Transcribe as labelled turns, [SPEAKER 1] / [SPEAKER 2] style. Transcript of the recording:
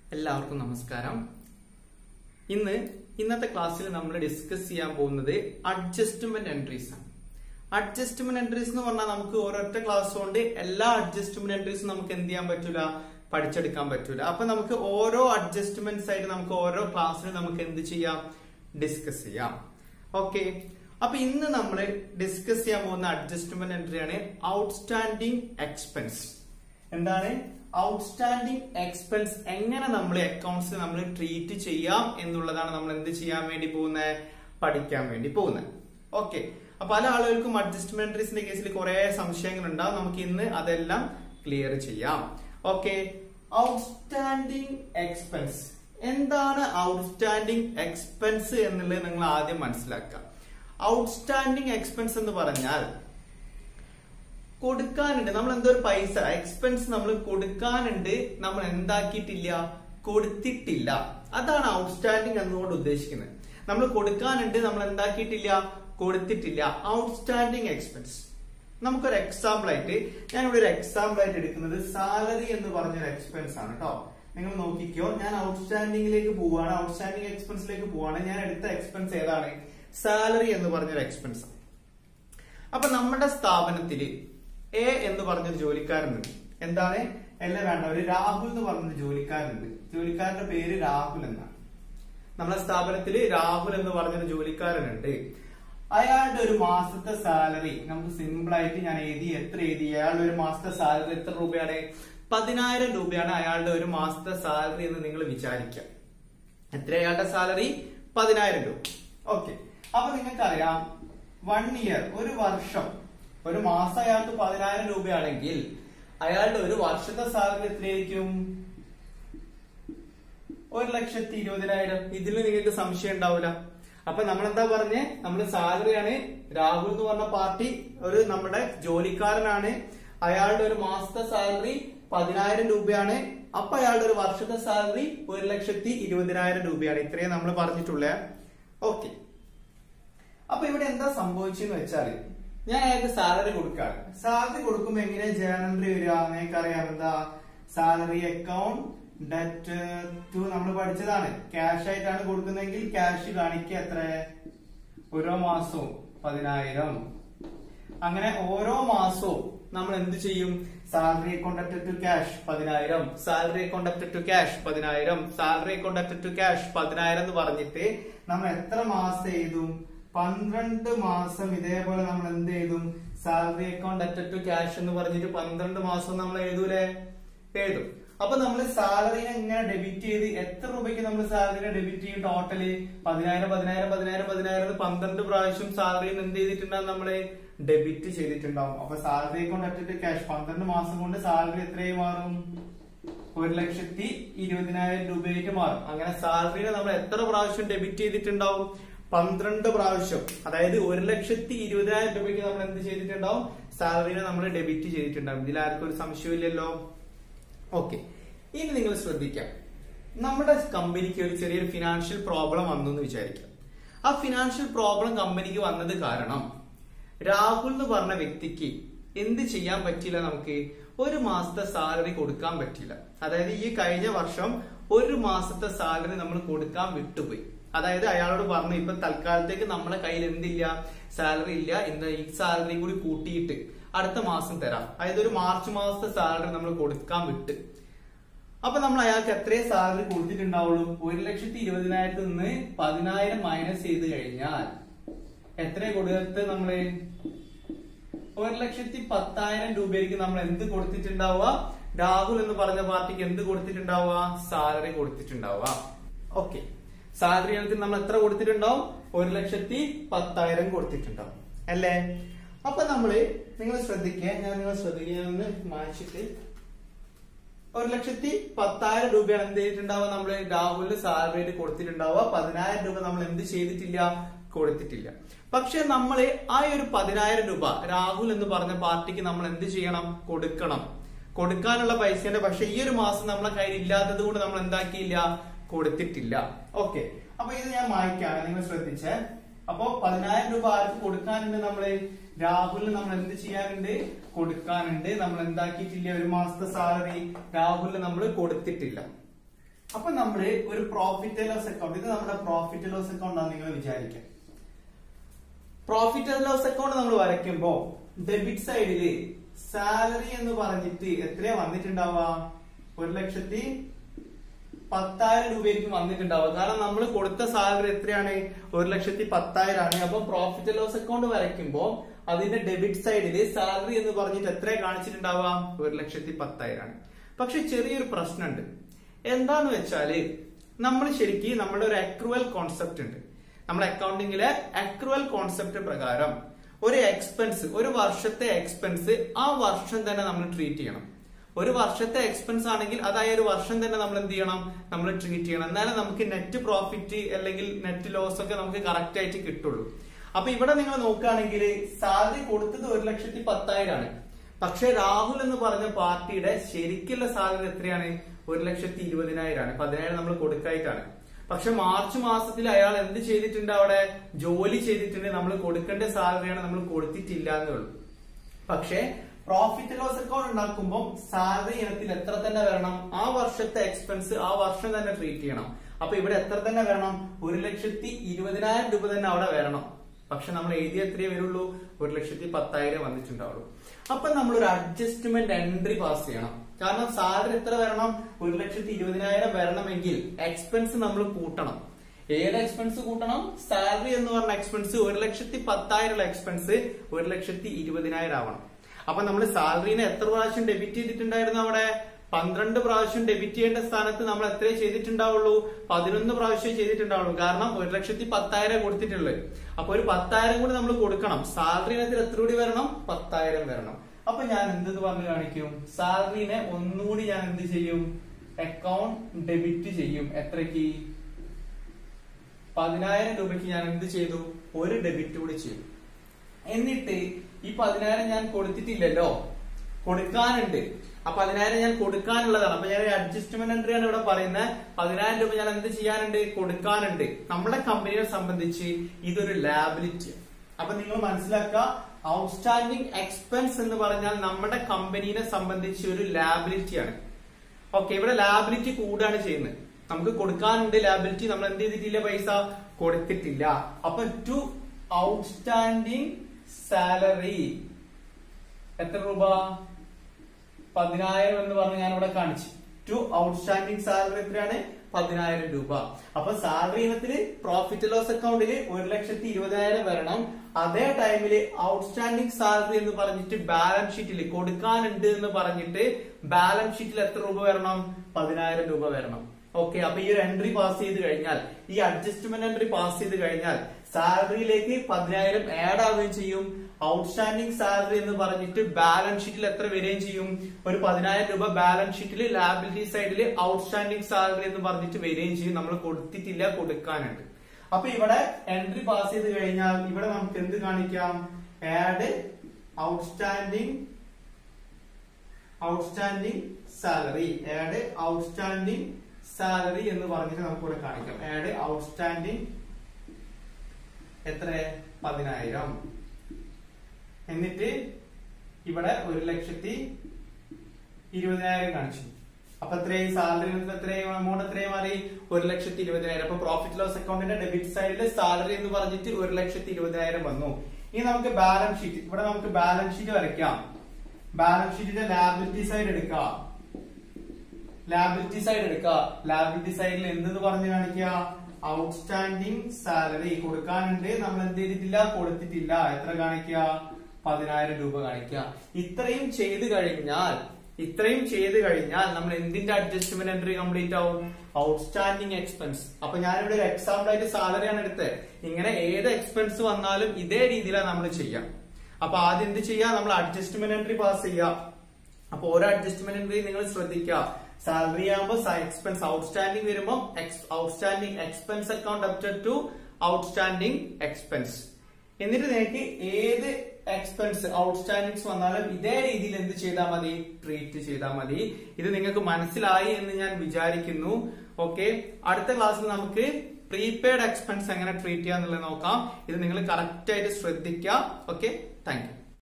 [SPEAKER 1] എല്ലാവർക്കും നമസ്കാരം ഇന്ന് ഇന്നത്തെ ക്ലാസ്സിൽ നമ്മൾ ഡിസ്കസ് ചെയ്യാൻ പോകുന്നത് അഡ്ജസ്റ്റ്മെന്റ് എൻട്രീസ് ആണ് അഡ്ജസ്റ്റ്മെന്റ് എൻട്രീസ് എന്ന് പറഞ്ഞാൽ നമുക്ക് ഒരൊറ്റ ക്ലാസ് കൊണ്ട് എല്ലാ അഡ്ജസ്റ്റ്മെന്റ് എൻട്രീസും നമുക്ക് എന്ത് ചെയ്യാൻ പറ്റൂല പഠിച്ചെടുക്കാൻ പറ്റൂല അപ്പൊ നമുക്ക് ഓരോ അഡ്ജസ്റ്റ്മെന്റ്സ് ആയിട്ട് നമുക്ക് ഓരോ ക്ലാസ്സിൽ നമുക്ക് എന്ത് ചെയ്യാം ഡിസ്കസ് ചെയ്യാം ഓക്കെ അപ്പൊ ഇന്ന് നമ്മൾ ഡിസ്കസ് ചെയ്യാൻ പോകുന്ന അഡ്ജസ്റ്റ്മെന്റ് എൻട്രി ആണ് ഔട്ട്സ്റ്റാൻഡിങ് എക്സ്പെൻസ് എന്താണ് ഔട്ട്സ്റ്റാൻഡിങ് എക്സ്പെൻസ് എങ്ങനെ നമ്മൾ അക്കൗണ്ട്സ് നമ്മൾ ട്രീറ്റ് ചെയ്യാം എന്നുള്ളതാണ് നമ്മൾ എന്ത് ചെയ്യാൻ വേണ്ടി പോകുന്നത് പഠിക്കാൻ വേണ്ടി പോകുന്നത് ഓക്കെ അപ്പൊ പല ആളുകൾക്കും അഡ്ജസ്റ്റ്മെന്റ് എൻട്രീസിന്റെ കേസിൽ കുറെ സംശയങ്ങൾ ഉണ്ടാവും നമുക്ക് ഇന്ന് അതെല്ലാം ക്ലിയർ ചെയ്യാം ഓക്കെ ഔട്ട്സ്റ്റാൻഡിങ് എക്സ്പെൻസ് എന്താണ് ഔട്ട്സ്റ്റാൻഡിങ് എക്സ്പെൻസ് എന്നുള്ളത് നിങ്ങൾ ആദ്യം മനസ്സിലാക്കുക ഔട്ട്സ്റ്റാൻഡിങ് എക്സ്പെൻസ് എന്ന് പറഞ്ഞാൽ കൊടുക്കാനുണ്ട് നമ്മൾ എന്തോ ഒരു പൈസ എക്സ്പെൻസ് നമ്മൾ കൊടുക്കാനുണ്ട് നമ്മൾ എന്താക്കിയിട്ടില്ല കൊടുത്തിട്ടില്ല അതാണ് ഔട്ട്സ്റ്റാൻഡിങ് എന്നുകൊണ്ട് ഉദ്ദേശിക്കുന്നത് നമ്മൾ കൊടുക്കാനുണ്ട് നമ്മൾ എന്താക്കിയിട്ടില്ല കൊടുത്തിട്ടില്ല ഔട്ട്സ്റ്റാൻഡിങ് എക്സ്പെൻസ് നമുക്കൊരു എക്സാമ്പിൾ ആയിട്ട് ഞാൻ ഇവിടെ ഒരു എക്സാമ്പിൾ ആയിട്ട് എടുക്കുന്നത് സാലറി എന്ന് പറഞ്ഞൊരു എക്സ്പെൻസ് ആണ് കേട്ടോ നിങ്ങൾ നോക്കിക്കോ ഞാൻ ഔട്ട്സ്റ്റാൻഡിംഗിലേക്ക് പോവാണ് ഔട്ട്സ്റ്റാൻഡിംഗ് എക്സ്പെൻസിലേക്ക് പോവാണ് ഞാൻ എടുത്ത എക്സ്പെൻസ് ഏതാണ് സാലറി എന്ന് പറഞ്ഞൊരു എക്സ്പെൻസ് അപ്പൊ നമ്മുടെ സ്ഥാപനത്തില് എ എന്ന് പറഞ്ഞൊരു ജോലിക്കാരനുണ്ട് എന്താണ് എല്ലാം വേണ്ട ഒരു രാഹുൽ എന്ന് പറഞ്ഞൊരു ജോലിക്കാരനുണ്ട് ജോലിക്കാരന്റെ പേര് രാഹുൽ എന്നാണ് നമ്മുടെ സ്ഥാപനത്തില് രാഹുൽ എന്ന് പറഞ്ഞൊരു ജോലിക്കാരനുണ്ട് അയാളുടെ ഒരു മാസത്തെ സാലറി നമുക്ക് സിമ്പിൾ ആയിട്ട് ഞാൻ എഴുതി എത്ര എഴുതി അയാളുടെ ഒരു മാസത്തെ സാലറി എത്ര രൂപയാണ് പതിനായിരം രൂപയാണ് അയാളുടെ ഒരു മാസത്തെ സാലറി എന്ന് നിങ്ങൾ വിചാരിക്കുക എത്ര അയാളുടെ സാലറി പതിനായിരം രൂപ ഓക്കെ അപ്പൊ നിങ്ങൾക്കറിയാം വൺ ഇയർ ഒരു വർഷം ഒരു മാസം അയാൾക്ക് പതിനായിരം രൂപയാണെങ്കിൽ അയാളുടെ ഒരു വർഷത്തെ സാലറി എത്രയായിരിക്കും ഒരു ലക്ഷത്തി ഇരുപതിനായിരം ഇതിൽ നിങ്ങൾക്ക് സംശയം ഉണ്ടാവില്ല അപ്പൊ നമ്മൾ എന്താ പറഞ്ഞേ നമ്മൾ സാലറിയാണ് രാഹുൽ എന്ന് പറഞ്ഞ പാർട്ടി ഒരു നമ്മുടെ ജോലിക്കാരനാണ് അയാളുടെ ഒരു മാസത്തെ സാലറി പതിനായിരം രൂപയാണ് അപ്പൊ അയാളുടെ ഒരു വർഷത്തെ സാലറി ഒരു ലക്ഷത്തി ഇരുപതിനായിരം രൂപയാണ് ഇത്രയും നമ്മൾ പറഞ്ഞിട്ടുള്ളത് ഓക്കെ അപ്പൊ ഇവിടെ എന്താ സംഭവിച്ചെന്ന് വെച്ചാല് ഞാൻ അയാൾക്ക് സാലറി കൊടുക്കാറ് സാലറി കൊടുക്കുമ്പോ എങ്ങനെ ജേണറി വരിക നിങ്ങൾക്കറിയാം എന്താ സാലറി അക്കൗണ്ട് ഡെറ്റ് ടു നമ്മൾ പഠിച്ചതാണ് ക്യാഷ് ആയിട്ടാണ് കൊടുക്കുന്നതെങ്കിൽ ക്യാഷ് കാണിക്കുക എത്ര ഓരോ മാസവും പതിനായിരം അങ്ങനെ ഓരോ മാസവും നമ്മൾ എന്ത് ചെയ്യും സാലറി കോണ്ടക്ട് ടു ക്യാഷ് പതിനായിരം സാലറി കോണ്ടക്ട് ടു ക്യാഷ് പതിനായിരം സാലറി കോണ്ടക്ട് ടു ക്യാഷ് പതിനായിരം എന്ന് പറഞ്ഞിട്ട് നമ്മൾ എത്ര മാസം എഴുതും പന്ത്രണ്ട് മാസം ഇതേപോലെ നമ്മൾ എന്ത് എഴുതും salary account at to cash എന്ന് പറഞ്ഞിട്ട് പന്ത്രണ്ട് മാസം നമ്മൾ എഴുതൂലേ എഴുതും അപ്പൊ നമ്മൾ സാലറിനെ ഇങ്ങനെ ഡെബിറ്റ് ചെയ്ത് എത്ര രൂപയ്ക്ക് നമ്മൾ സാലറിനെ ഡെബിറ്റ് ചെയ്യും ടോട്ടല് പതിനായിരം പതിനായിരം പതിനായിരം പതിനായിരം പന്ത്രണ്ട് പ്രാവശ്യം സാലറിയിൽ എന്ത് ചെയ്തിട്ടുണ്ടാവും നമ്മള് ഡെബിറ്റ് ചെയ്തിട്ടുണ്ടാവും അപ്പൊ സാലറി അക്കൗണ്ട് അറ്റ് ക്യാഷ് പന്ത്രണ്ട് മാസം കൊണ്ട് സാലറി എത്രയായി മാറും ഒരു ലക്ഷത്തി ഇരുപതിനായിരം രൂപയായിട്ട് മാറും അങ്ങനെ സാലറിനെ നമ്മൾ എത്ര പ്രാവശ്യം ഡെബിറ്റ് ചെയ്തിട്ടുണ്ടാവും പന്ത്രണ്ട് പ്രാവശ്യം അതായത് ഒരു ലക്ഷത്തി ഇരുപതിനായിരം രൂപയ്ക്ക് നമ്മൾ എന്ത് ചെയ്തിട്ടുണ്ടാവും സാലറിനെ നമ്മൾ ഡെബിറ്റ് ചെയ്തിട്ടുണ്ടാവും ഇതിൽ ആർക്കും ഒരു സംശയമില്ലല്ലോ ഓക്കെ ഇനി നിങ്ങൾ ശ്രദ്ധിക്കാം നമ്മുടെ കമ്പനിക്ക് ഒരു ചെറിയൊരു ഫിനാൻഷ്യൽ പ്രോബ്ലം വന്നു എന്ന് വിചാരിക്കാം ആ ഫിനാൻഷ്യൽ പ്രോബ്ലം കമ്പനിക്ക് വന്നത് കാരണം രാഹുൽ എന്ന് പറഞ്ഞ വ്യക്തിക്ക് എന്ത് ചെയ്യാൻ പറ്റില്ല നമുക്ക് ഒരു മാസത്തെ സാലറി കൊടുക്കാൻ പറ്റില്ല അതായത് ഈ കഴിഞ്ഞ വർഷം ഒരു മാസത്തെ സാലറി നമ്മൾ കൊടുക്കാൻ വിട്ടുപോയി അതായത് അയാളോട് പറഞ്ഞു ഇപ്പൊ തൽക്കാലത്തേക്ക് നമ്മുടെ കയ്യിൽ എന്തില്ല സാലറി ഇല്ല ഇന്ന് ഈ സാലറി കൂടി കൂട്ടിയിട്ട് അടുത്ത മാസം തരാം അതായത് ഒരു മാർച്ച് മാസത്തെ സാലറി നമ്മൾ കൊടുക്കാൻ വിട്ട് അപ്പൊ നമ്മൾ അയാൾക്ക് എത്രയും സാലറി കൊടുത്തിട്ടുണ്ടാവുള്ളൂ ഒരു ലക്ഷത്തി ഇരുപതിനായിരത്തിൽ നിന്ന് പതിനായിരം മൈനസ് ചെയ്ത് കഴിഞ്ഞാൽ എത്ര കൊടുത്ത് നമ്മള് ഒരു ലക്ഷത്തി പത്തായിരം രൂപയ്ക്ക് നമ്മൾ എന്ത് കൊടുത്തിട്ടുണ്ടാവുക രാഹുൽ എന്ന് പറഞ്ഞ പാർട്ടിക്ക് എന്ത് കൊടുത്തിട്ടുണ്ടാവുക സാലറി കൊടുത്തിട്ടുണ്ടാവുക ഓക്കെ സാലറി ഇനത്തിൽ നമ്മൾ എത്ര കൊടുത്തിട്ടുണ്ടാവും ഒരു ലക്ഷത്തി പത്തായിരം കൊടുത്തിട്ടുണ്ടാവും അല്ലേ അപ്പൊ നമ്മള് നിങ്ങൾ ശ്രദ്ധിക്കുക ഞാൻ നിങ്ങൾ ശ്രദ്ധിക്കുക ഒന്ന് മാനിച്ചിട്ട് ഒരു ലക്ഷത്തി പത്തായിരം രൂപയാണ് എന്ത് ചെയ്തിട്ടുണ്ടാവുക നമ്മൾ രാഹുലിന് സാലറി ആയിട്ട് കൊടുത്തിട്ടുണ്ടാവുക പതിനായിരം രൂപ നമ്മൾ എന്ത് ചെയ്തിട്ടില്ല കൊടുത്തിട്ടില്ല പക്ഷെ നമ്മൾ ആ ഒരു പതിനായിരം രൂപ രാഹുൽ എന്ന് പറഞ്ഞ പാർട്ടിക്ക് നമ്മൾ എന്ത് ചെയ്യണം കൊടുക്കണം കൊടുക്കാനുള്ള പൈസയുടെ പക്ഷെ ഈ ഒരു മാസം നമ്മളെ കയ്യിൽ ഇല്ലാത്തത് കൊണ്ട് നമ്മൾ എന്താക്കിയില്ല കൊടുത്തിട്ടില്ല ഓക്കെ അപ്പൊ ഇത് ഞാൻ വായിക്കാണ് നിങ്ങൾ ശ്രദ്ധിച്ചേ അപ്പൊ പതിനായിരം രൂപ ആർക്ക് കൊടുക്കാനുണ്ട് നമ്മള് രാഹുലിന് നമ്മൾ എന്ത് ചെയ്യാനുണ്ട് കൊടുക്കാനുണ്ട് നമ്മൾ എന്താക്കിയിട്ടില്ല ഒരു മാസത്തെ സാലറി രാഹുലിന് നമ്മൾ കൊടുത്തിട്ടില്ല അപ്പൊ നമ്മള് ഒരു പ്രോഫിറ്റ് ലോസ് അക്കൗണ്ട് ഇത് നമ്മുടെ പ്രോഫിറ്റ് ലോസ് അക്കൗണ്ട് ആണ് നിങ്ങൾ വിചാരിക്കുക പ്രോഫിറ്റ് ആൻഡ് ലോസ് അക്കൗണ്ട് നമ്മൾ വരയ്ക്കുമ്പോ ഡെബിറ്റ് സൈഡില് സാലറി എന്ന് പറഞ്ഞിട്ട് എത്രയാ വന്നിട്ടുണ്ടാവുക ഒരു ലക്ഷത്തി പത്തായിരം രൂപയായിരിക്കും വന്നിട്ടുണ്ടാവുക കാരണം നമ്മൾ കൊടുത്ത സാലറി എത്രയാണ് ഒരു ലക്ഷത്തി പത്തായിരം ആണ് അപ്പൊ പ്രോഫിറ്റ് ലോസ് അക്കൗണ്ട് വരയ്ക്കുമ്പോ അതിന്റെ ഡെബിറ്റ് സൈഡില് സാലറി എന്ന് പറഞ്ഞിട്ട് എത്ര കാണിച്ചിട്ടുണ്ടാവുക ഒരു ലക്ഷത്തി പത്തായിരം ആണ് പക്ഷെ ചെറിയൊരു പ്രശ്നമുണ്ട് എന്താന്ന് വെച്ചാല് നമ്മൾ ശരിക്കും നമ്മുടെ ഒരു അക്രുവൽ കോൺസെപ്റ്റ് ഉണ്ട് നമ്മുടെ അക്കൗണ്ടിങ്ങിലെ അക്രുവൽ കോൺസെപ്റ്റ് പ്രകാരം ഒരു എക്സ്പെൻസ് ഒരു വർഷത്തെ എക്സ്പെൻസ് ആ വർഷം തന്നെ നമ്മൾ ട്രീറ്റ് ചെയ്യണം ഒരു വർഷത്തെ എക്സ്പെൻസ് ആണെങ്കിൽ അതായത് ഒരു വർഷം തന്നെ നമ്മൾ എന്ത് ചെയ്യണം നമ്മൾ ട്രീറ്റ് ചെയ്യണം എന്നാലും നമുക്ക് നെറ്റ് പ്രോഫിറ്റ് അല്ലെങ്കിൽ നെറ്റ് ലോസ് ഒക്കെ നമുക്ക് കറക്റ്റ് ആയിട്ട് കിട്ടുള്ളൂ അപ്പൊ ഇവിടെ നിങ്ങൾ നോക്കുകയാണെങ്കിൽ സാലറി കൊടുത്തത് ഒരു ലക്ഷത്തി പത്തായിരം ആണ് പക്ഷെ രാഹുൽ എന്ന് പറഞ്ഞ പാർട്ടിയുടെ ശരിക്കുള്ള സാലറി എത്രയാണ് ഒരു ലക്ഷത്തി ഇരുപതിനായിരം ആണ് പതിനായിരം നമ്മൾ കൊടുക്കായിട്ടാണ് പക്ഷെ മാർച്ച് മാസത്തിൽ അയാൾ എന്ത് ചെയ്തിട്ടുണ്ട് അവിടെ ജോലി ചെയ്തിട്ടുണ്ട് നമ്മൾ കൊടുക്കേണ്ട സാലറിയാണ് നമ്മൾ കൊടുത്തിട്ടില്ല എന്നേ ഉള്ളൂ പക്ഷേ പ്രോഫിറ്റ് ലോസ് അക്കൗണ്ട് ഉണ്ടാക്കുമ്പോൾ സാലറി ഇനത്തിൽ എത്ര തന്നെ വരണം ആ വർഷത്തെ എക്സ്പെൻസ് ആ വർഷം തന്നെ ട്രീറ്റ് ചെയ്യണം അപ്പൊ ഇവിടെ എത്ര തന്നെ വരണം ഒരു ലക്ഷത്തി ഇരുപതിനായിരം രൂപ തന്നെ അവിടെ വരണം പക്ഷെ നമ്മൾ എഴുതിയ എത്രയേ വരുള്ളൂ ഒരു ലക്ഷത്തി പത്തായിരം വന്നിട്ടുണ്ടാവുള്ളൂ അപ്പൊ നമ്മൾ ഒരു അഡ്ജസ്റ്റ്മെന്റ് എൻട്രി പാസ് ചെയ്യണം കാരണം സാലറി എത്ര വരണം ഒരു ലക്ഷത്തി ഇരുപതിനായിരം വരണമെങ്കിൽ എക്സ്പെൻസ് നമ്മൾ കൂട്ടണം ഏത് എക്സ്പെൻസ് കൂട്ടണം സാലറി എന്ന് പറഞ്ഞ എക്സ്പെൻസ് ഒരു ലക്ഷത്തി പത്തായിരം എക്സ്പെൻസ് ഒരു ലക്ഷത്തി ഇരുപതിനായിരം ആവണം അപ്പൊ നമ്മൾ സാലറിനെ എത്ര പ്രാവശ്യം ഡെബിറ്റ് ചെയ്തിട്ടുണ്ടായിരുന്നു അവിടെ പന്ത്രണ്ട് പ്രാവശ്യം ഡെബിറ്റ് ചെയ്യേണ്ട സ്ഥാനത്ത് നമ്മൾ എത്രയേ ചെയ്തിട്ടുണ്ടാവുള്ളൂ പതിനൊന്ന് പ്രാവശ്യം ചെയ്തിട്ടുണ്ടാവുള്ളൂ കാരണം ഒരു ലക്ഷത്തി പത്തായിരം കൊടുത്തിട്ടുള്ളത് അപ്പൊ ഒരു പത്തായിരം കൂടി നമ്മൾ കൊടുക്കണം സാലറി ഇനത്തിൽ എത്ര കൂടി വരണം പത്തായിരം വരണം അപ്പൊ ഞാൻ എന്തെന്ന് പറഞ്ഞു കാണിക്കും സാലറിനെ ഒന്നുകൂടി ഞാൻ എന്ത് ചെയ്യും അക്കൗണ്ട് ഡെബിറ്റ് ചെയ്യും എത്രയ്ക്ക് പതിനായിരം രൂപയ്ക്ക് ഞാൻ എന്ത് ചെയ്തു ഒരു ഡെബിറ്റ് കൂടി ചെയ്തു എന്നിട്ട് ഈ പതിനായിരം ഞാൻ കൊടുത്തിട്ടില്ലല്ലോ കൊടുക്കാനുണ്ട് ആ പതിനായിരം ഞാൻ കൊടുക്കാനുള്ളതാണ് അപ്പൊ ഞാൻ അഡ്ജസ്റ്റ്മെന്റ് എൻട്രി ആണ് ഇവിടെ പറയുന്നത് പതിനായിരം രൂപ ഞാൻ എന്ത് ചെയ്യാനുണ്ട് കൊടുക്കാനുണ്ട് നമ്മുടെ കമ്പനിയെ സംബന്ധിച്ച് ഇതൊരു ലാബിലിറ്റി അപ്പൊ നിങ്ങൾ മനസ്സിലാക്കുക ഔട്ട്സ്റ്റാൻഡിംഗ് എക്സ്പെൻസ് എന്ന് പറഞ്ഞാൽ നമ്മുടെ കമ്പനീനെ സംബന്ധിച്ച് ഒരു ലാബിലിറ്റി ആണ് ഓക്കെ ഇവിടെ ലാബിലിറ്റി കൂടാണ് ചെയ്യുന്നത് നമുക്ക് കൊടുക്കാനുണ്ട് ലാബിലിറ്റി നമ്മൾ എന്ത് ചെയ്തിട്ടില്ല പൈസ കൊടുത്തിട്ടില്ല അപ്പൊ ടു ഔട്ട്സ്റ്റാൻഡിംഗ് സാലറി എത്ര രൂപ പതിനായിരം എന്ന് പറഞ്ഞ് ഞാൻ ഇവിടെ കാണിച്ചു ടു ഔട്ട്സ്റ്റാൻഡിംഗ് സാലറി എത്രയാണ് പതിനായിരം രൂപ അപ്പൊ സാലറി ഇനത്തില് പ്രോഫിറ്റ് ലോസ് അക്കൗണ്ടില് ഒരു ലക്ഷത്തി ഇരുപതിനായിരം വരണം അതേ ടൈമില് ഔട്ട്സ്റ്റാൻഡിംഗ് സാലറി എന്ന് പറഞ്ഞിട്ട് ബാലൻസ് ഷീറ്റിൽ കൊടുക്കാനുണ്ട് എന്ന് പറഞ്ഞിട്ട് ബാലൻസ് ഷീറ്റിൽ എത്ര രൂപ വരണം പതിനായിരം രൂപ വരണം ഓക്കെ അപ്പൊ ഈ ഒരു എൻട്രി പാസ് ചെയ്ത് കഴിഞ്ഞാൽ ഈ അഡ്ജസ്റ്റ്മെന്റ് എൻട്രി പാസ് ചെയ്ത് കഴിഞ്ഞാൽ സാലറിയിലേക്ക് പതിനായിരം ആഡ് ആവുകയും ചെയ്യും ഔട്ട്സ്റ്റാൻഡിംഗ് സാലറി എന്ന് പറഞ്ഞിട്ട് ബാലൻസ് ഷീറ്റിൽ എത്ര വരികയും ചെയ്യും ഒരു പതിനായിരം രൂപ ബാലൻസ് ഷീറ്റിൽ ലാബിലിറ്റി സൈഡിൽ ഔട്ട്സ്റ്റാൻഡിംഗ് സാലറി എന്ന് പറഞ്ഞിട്ട് വരികയും ചെയ്യും നമ്മൾ കൊടുത്തിട്ടില്ല കൊടുക്കാനുണ്ട് അപ്പൊ ഇവിടെ എൻട്രി പാസ് ചെയ്ത് കഴിഞ്ഞാൽ ഇവിടെ നമുക്ക് എന്ത് കാണിക്കാം add outstanding outstanding salary add outstanding salary എന്ന് പറഞ്ഞിട്ട് നമുക്ക് ഇവിടെ കാണിക്കാം ആഡ് ഔട്ട്സ്റ്റാൻഡിംഗ് എത്ര പതിനായിരം എന്നിട്ട് ഇവിടെ ഒരു ലക്ഷത്തി ഇരുപതിനായിരം കാണിച്ചു അപ്പൊ എത്രയും സാലറി എത്രയും എമൗണ്ട് എത്രയും മാറി ഒരു ലക്ഷത്തി ഇരുപതിനായിരം അപ്പൊ പ്രോഫിറ്റ് ലോസ് അക്കൗണ്ടിന്റെ ഡെബിറ്റ് സൈഡിൽ സാലറി എന്ന് പറഞ്ഞിട്ട് ഒരു ലക്ഷത്തി ഇരുപതിനായിരം വന്നു ഇനി നമുക്ക് ബാലൻസ് ഷീറ്റ് ഇവിടെ നമുക്ക് ബാലൻസ് ഷീറ്റ് വരയ്ക്കാം ബാലൻസ് ഷീറ്റിന്റെ ലാബിലിറ്റി സൈഡ് എടുക്കാം ലാബിലിറ്റി സൈഡ് എടുക്കുക ലാബിലിറ്റി സൈഡിൽ എന്തെന്ന് പറഞ്ഞു കാണിക്കുക ഔട്ട്സ്റ്റാൻഡിംഗ് സാലറി കൊടുക്കാനുണ്ട് നമ്മൾ എന്ത് ചെയ്തിട്ടില്ല കൊടുത്തിട്ടില്ല എത്ര കാണിക്കുക പതിനായിരം രൂപ കാണിക്കുക ഇത്രയും ചെയ്തു കഴിഞ്ഞാൽ ഇത്രയും ചെയ്തു കഴിഞ്ഞാൽ നമ്മൾ എന്തിന്റെ അഡ്ജസ്റ്റ്മെന്റ് എൻട്രി കംപ്ലീറ്റ് ആവും ഔട്ട്സ്റ്റാൻഡിംഗ് എക്സ്പെൻസ് അപ്പൊ ഞാനിവിടെ ഒരു എക്സാമ്പിൾ ആയിട്ട് സാലറി ആണ് എടുത്തത് ഇങ്ങനെ ഏത് എക്സ്പെൻസ് വന്നാലും ഇതേ രീതിയിലാണ് നമ്മൾ ചെയ്യാം അപ്പൊ ആദ്യം എന്ത് ചെയ്യാം നമ്മൾ അഡ്ജസ്റ്റ്മെന്റ് എൻട്രി പാസ് ചെയ്യാം അപ്പൊ ഓരോ അഡ്ജസ്റ്റ്മെന്റ് എൻട്രി നിങ്ങൾ ശ്രദ്ധിക്കുക സാലറി ആകുമ്പോൾ എക്സ്പെൻസ് ഔട്ട്സ്റ്റാൻഡിംഗ് വരുമ്പോൾ outstanding expense account after to outstanding expense എന്നിട്ട് നിങ്ങൾക്ക് ഏത് എക്സ്പെൻസ് ഔട്ട്സ്റ്റാൻഡിങ്സ് വന്നാലും ഇതേ രീതിയിൽ എന്ത് ചെയ്താൽ മതി ട്രീറ്റ് ചെയ്താൽ മതി ഇത് നിങ്ങൾക്ക് മനസ്സിലായി എന്ന് ഞാൻ വിചാരിക്കുന്നു ഓക്കെ അടുത്ത ക്ലാസ്സിൽ നമുക്ക് പ്രീപെയ്ഡ് എക്സ്പെൻസ് എങ്ങനെ ട്രീറ്റ് ചെയ്യാന്നുള്ളത് നോക്കാം ഇത് നിങ്ങൾ കറക്റ്റ് ആയിട്ട് ശ്രദ്ധിക്കുക ഓക്കെ താങ്ക് യു